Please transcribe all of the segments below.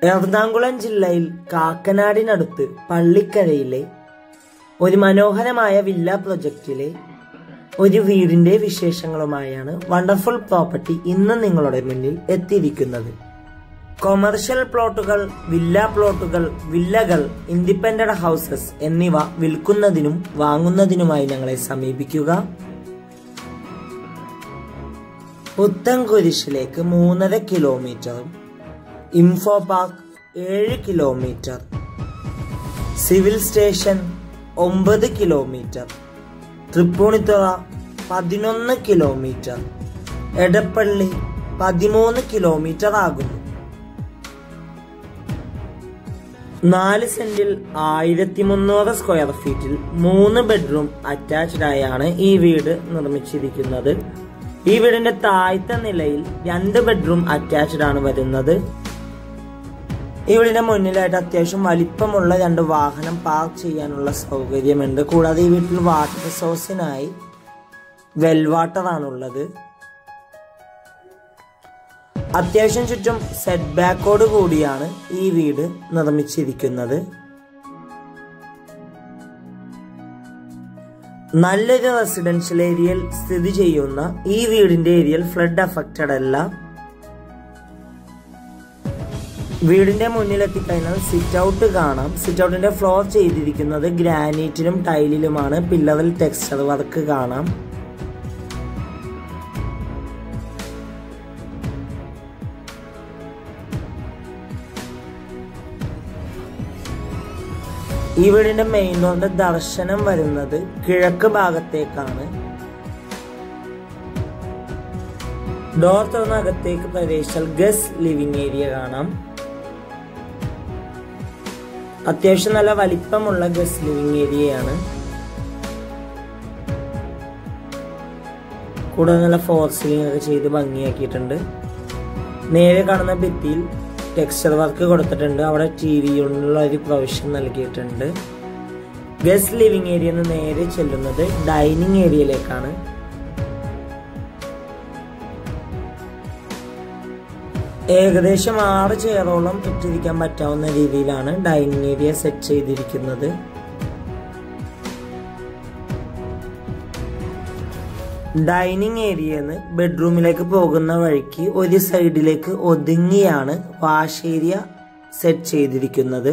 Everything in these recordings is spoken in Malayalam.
എറണാകുളം ജില്ലയിൽ കാക്കനാടിനടുത്ത് പള്ളിക്കരയിലെ ഒരു മനോഹരമായ വില്ല പ്രൊജക്റ്റിലെ ഒരു വീടിന്റെ വിശേഷങ്ങളുമായാണ് വണ്ടർഫുൾ പ്രോപ്പർട്ടി ഇന്ന് നിങ്ങളുടെ മുന്നിൽ എത്തിയിരിക്കുന്നത് കൊമേഴ്ഷ്യൽ പ്ലോട്ടുകൾ വില്ല പ്ലോട്ടുകൾ വില്ലകൾ ഇൻഡിപെൻഡന്റ് ഹൗസസ് എന്നിവ വിൽക്കുന്നതിനും വാങ്ങുന്നതിനുമായി ഞങ്ങളെ സമീപിക്കുക പുത്തൻകുരിശിലേക്ക് മൂന്നര കിലോമീറ്ററും ഇൻഫോ പാർക്ക് ഏഴ് കിലോമീറ്റർ സിവിൽ സ്റ്റേഷൻ ഒമ്പത് കിലോമീറ്റർ തൃപ്പൂണിത്തുറ പതിനൊന്ന് കിലോമീറ്റർ എടപ്പള്ളി പതിമൂന്ന് കിലോമീറ്റർ ആകുന്നു നാല് സെന്റിൽ ആയിരത്തി മുന്നൂറ് സ്ക്വയർ ഫീറ്റിൽ മൂന്ന് ബെഡ്റൂം അറ്റാച്ച്ഡ് ആയാണ് ഈ വീട് നിർമ്മിച്ചിരിക്കുന്നത് ഈ വീടിന്റെ താഴത്തെ നിലയിൽ രണ്ട് ബെഡ്റൂം അറ്റാച്ച്ഡ് ആണ് വരുന്നത് ഈ വീടിന്റെ മുന്നിലായിട്ട് അത്യാവശ്യം വലിപ്പമുള്ള രണ്ട് വാഹനം പാർക്ക് ചെയ്യാനുള്ള സൗകര്യമുണ്ട് കൂടാതെ ഈ വീട്ടിൽ വാട്ടർ സോഴ്സിനായി വെൽ വാട്ടർ ആണുള്ളത് അത്യാവശ്യം ചുറ്റും സെറ്റ് ബാക്കോട് കൂടിയാണ് ഈ വീട് നിർമ്മിച്ചിരിക്കുന്നത് നല്ലൊരു റെസിഡൻഷ്യൽ ഏരിയയിൽ സ്ഥിതി ചെയ്യുന്ന ഈ വീടിന്റെ ഏരിയയിൽ ഫ്ലഡ് അഫക്റ്റഡ് അല്ല വീടിന്റെ മുന്നിലെത്തിക്കഴിഞ്ഞാൽ സിറ്റ് ഔട്ട് കാണാം സിറ്റ് ഔട്ടിന്റെ ഫ്ലോർ ചെയ്തിരിക്കുന്നത് ഗ്രാനൈറ്റിലും ടൈലിലുമാണ് പില്ലറിൽ ടെക്സ്ചർ വർക്ക് കാണാം ഈ വീടിന്റെ മെയിൻ ഡോറിന്റെ ദർശനം വരുന്നത് കിഴക്ക് ഭാഗത്തേക്കാണ് ഡോർ തുറന്ന അകത്തേക്ക് പ്രവേശിച്ചാൽ ഗസ് ലിവിംഗ് ഏരിയ കാണാം അത്യാവശ്യം നല്ല വലിപ്പമുള്ള ഗസ് ലിവിംഗ് ഏരിയയാണ് കൂടാതെ നല്ല ഫോർ സീലിംഗ് ഒക്കെ ചെയ്ത് ഭംഗിയാക്കിയിട്ടുണ്ട് നേരെ കാണുന്ന ഭിത്തിയിൽ ടെക്സ്ചർ വർക്ക് കൊടുത്തിട്ടുണ്ട് അവിടെ ടി വി യൂണിനുള്ള ഒരു പ്രൊവിഷൻ നൽകിയിട്ടുണ്ട് ഗസ്റ്റ് ലിവിംഗ് ഏരിയ നേരെ ചെല്ലുന്നത് ഡൈനിങ് ഏരിയയിലേക്കാണ് ഏകദേശം ആറ് ചെയറോളം ഇട്ടിരിക്കാൻ പറ്റാവുന്ന രീതിയിലാണ് ഡൈനിങ് ഏരിയ സെറ്റ് ചെയ്തിരിക്കുന്നത് ഡൈനിങ് ഏരിയന്ന് ബെഡ്റൂമിലേക്ക് പോകുന്ന വഴിക്ക് ഒരു സൈഡിലേക്ക് ഒതുങ്ങിയാണ് വാഷ് ഏരിയ സെറ്റ് ചെയ്തിരിക്കുന്നത്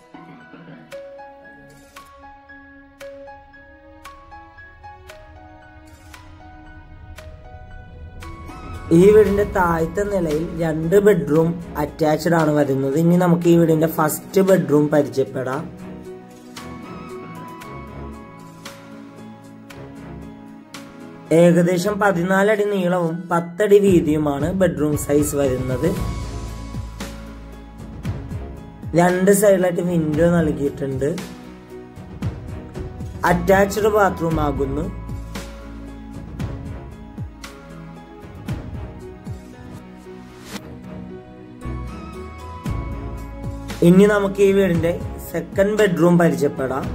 ഈ വീടിന്റെ താഴത്തെ നിലയിൽ രണ്ട് ബെഡ്റൂം അറ്റാച്ച്ഡ് ആണ് വരുന്നത് ഇനി നമുക്ക് ഈ വീടിന്റെ ഫസ്റ്റ് ബെഡ്റൂം പരിചയപ്പെടാം ഏകദേശം പതിനാലടി നീളവും പത്തടി വീതിയുമാണ് ബെഡ്റൂം സൈസ് വരുന്നത് രണ്ട് സൈഡിലായിട്ട് വിൻഡോ നൽകിയിട്ടുണ്ട് അറ്റാച്ച്ഡ് ബാത്റൂം ആകുന്നു ഇനി നമുക്ക് ഈ വീടിന്റെ സെക്കൻഡ് ബെഡ്റൂം പരിചയപ്പെടാം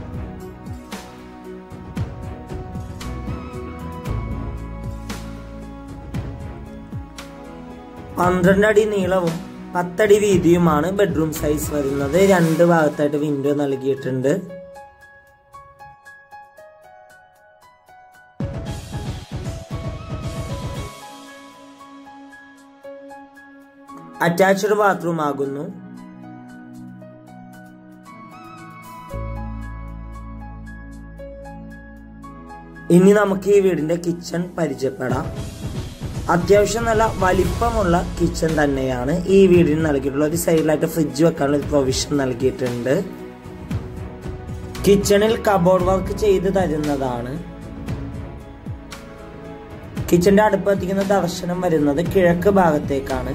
പന്ത്രണ്ട് അടി നീളവും പത്തടി വീതിയുമാണ് ബെഡ്റൂം സൈസ് വരുന്നത് രണ്ട് ഭാഗത്തായിട്ട് വിൻഡോ നൽകിയിട്ടുണ്ട് അറ്റാച്ച്ഡ് ബാത്റൂം ആകുന്നു ഇനി നമുക്ക് ഈ വീടിന്റെ കിച്ചൺ പരിചയപ്പെടാം അത്യാവശ്യം നല്ല വലിപ്പമുള്ള കിച്ചൺ തന്നെയാണ് ഈ വീടിന് നൽകിയിട്ടുള്ള ഒരു സൈഡിലായിട്ട് ഫ്രിഡ്ജ് വെക്കാനുള്ള ഒരു പ്രൊവിഷൻ നൽകിയിട്ടുണ്ട് കിച്ചണിൽ കബോർഡ് വർക്ക് ചെയ്ത് തരുന്നതാണ് കിച്ചന്റെ അടുപ്പ് എത്തിക്കുന്ന ദർശനം വരുന്നത് കിഴക്ക് ഭാഗത്തേക്കാണ്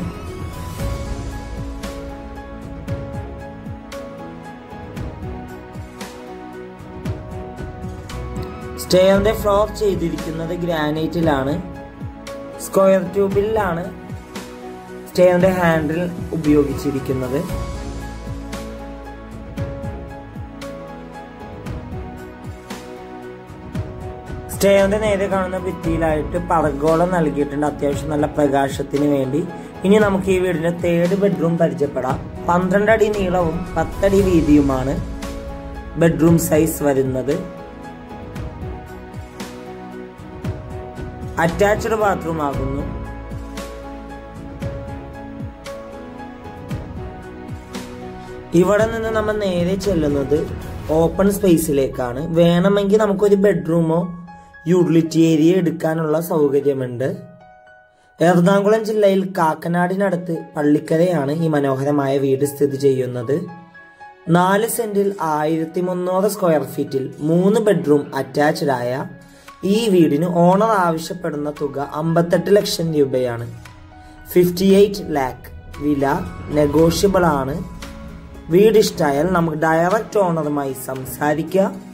സ്റ്റെയറിന്റെ ഫ്ലോർ ചെയ്തിരിക്കുന്നത് ഗ്രാനൈറ്റിലാണ് സ്ക്വയർ ട്യൂബിലാണ് സ്റ്റെയറിന്റെ ഹാൻഡിൽ ഉപയോഗിച്ചിരിക്കുന്നത് സ്റ്റെയറിന്റെ നേരെ കാണുന്ന ഭിത്തിയിലായിട്ട് പറഗോളം നൽകിയിട്ടുണ്ട് അത്യാവശ്യം നല്ല പ്രകാശത്തിന് വേണ്ടി ഇനി നമുക്ക് ഈ വീടിന്റെ തേർഡ് ബെഡ്റൂം പരിചയപ്പെടാം പന്ത്രണ്ട് അടി നീളവും പത്തടി വീതിയുമാണ് ബെഡ്റൂം സൈസ് വരുന്നത് അറ്റാച്ച്ഡ് ബാത്റൂം ആകുന്നു ഇവിടെ നിന്ന് നമ്മൾ നേരെ ചെല്ലുന്നത് ഓപ്പൺ സ്പേസിലേക്കാണ് വേണമെങ്കിൽ നമുക്കൊരു ബെഡ്റൂമോ യൂട്ടിലിറ്റി ഏരിയ എടുക്കാനുള്ള സൗകര്യമുണ്ട് എറണാകുളം ജില്ലയിൽ കാക്കനാടിനടുത്ത് പള്ളിക്കരയാണ് ഈ മനോഹരമായ വീട് സ്ഥിതി ചെയ്യുന്നത് നാല് സെന്റിൽ ആയിരത്തി മുന്നൂറ് സ്ക്വയർ ഫീറ്റിൽ മൂന്ന് ബെഡ്റൂം അറ്റാച്ച്ഡ് ആയ ഈ വീടിന് ഓണർ ആവശ്യപ്പെടുന്ന തുക അമ്പത്തെട്ട് ലക്ഷം രൂപയാണ് ഫിഫ്റ്റി എയ്റ്റ് ലാക്ക് വില നെഗോഷ്യബിൾ ആണ് വീട് ഇഷ്ടമായാൽ നമുക്ക് ഡയറക്റ്റ് ഓണറുമായി സംസാരിക്കാം